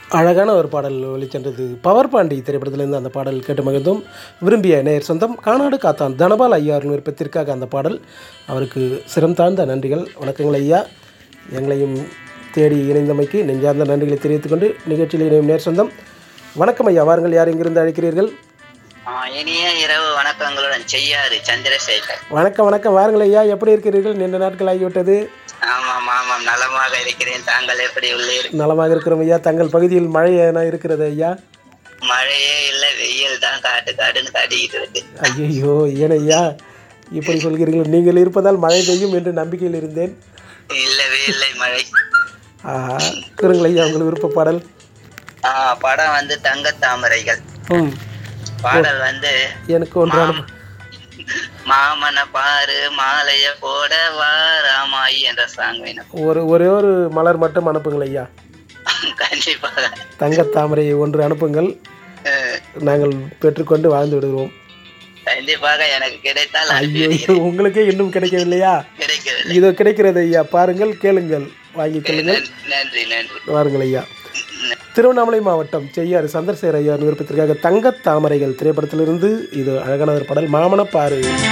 அழகான ஒரு பாடல் ஒலிச்சென்றது பவர் பாண்டி திரைப்படத்திலிருந்து அந்த பாடல் கேட்டு மகிழ்ந்தோம் விரும்பிய நேர் சொந்தம் கானாடு காத்தான் தனபால் ஐயாவின் விருப்பத்திற்காக அந்த பாடல் அவருக்கு சிரம் தாழ்ந்த நன்றிகள் வணக்கங்கள் ஐயா எங்களையும் தேடி இணைந்தமைக்கு நெஞ்சார்ந்த நன்றிகளை தெரிவித்துக் கொண்டு நிகழ்ச்சியில் இணையும் நேர் சொந்தம் வணக்கம் ஐயா வாருங்கள் யார் இங்கிருந்து அழைக்கிறீர்கள் ஆ, இனிய இரவு வணக்கங்களுடன் செய்யாறு சந்திரசேகர் வணக்கம் வணக்கம் வாருங்கள் ஐயா எப்படி இருக்கிறீர்கள் நீண்ட நாட்கள் ஆகிவிட்டது ஆமாம் ஆமாம் நலமாக இருக்கிறேன் தாங்கள் எப்படி உள்ளீர் நலமாக இருக்கிறோம் ஐயா தங்கள் பகுதியில் மழை என இருக்கிறது ஐயா மழையே இல்லை வெயில் தான் காட்டு காட்டுன்னு காட்டிக்கிட்டு இருக்கு ஐயோ ஏன் ஐயா இப்படி சொல்கிறீர்கள் நீங்கள் இருப்பதால் மழை பெய்யும் என்று நம்பிக்கையில் இருந்தேன் இல்லவே இல்லை மழை ஆஹா கூறுங்கள் ஐயா உங்கள் விருப்ப பாடல் ஆ படம் வந்து தங்க தாமரைகள் ம் பாடல் வந்து எனக்கு ஒன்று அனுப்பு மாமன பாரு மாலைய போட வாராமாயி என்ற சாங் வேணும் ஒரு ஒரே ஒரு மலர் மட்டும் அனுப்புங்கள் ஐயா கண்டிப்பாக தங்கத் தாமரை ஒன்று அனுப்புங்கள் அஹ், நாங்கள் பெற்றுக்கொண்டு வாழ்ந்து விடுகிறோம் கண்டிப்பாக எனக்கு கிடைத்தால் ஐயோ உங்களுக்கே இன்னும் கிடைக்கவில்லையா கிடைக்கவில்லை இதோ கிடைக்கிறது ஐயா பாருங்கள் கேளுங்கள் வாங்கிக் கொள்ளுங்கள் நன்றி நன்றி வாருங்கள் ஐயா திருவண்ணாமலை மாவட்டம் செய்யாறு சந்திரசேகர் ஐயா விருப்பத்திற்காக தங்கத் தாமரைகள் திரைப்படத்திலிருந்து இது அழகான ஒரு பாடல் மாமனப்பாறு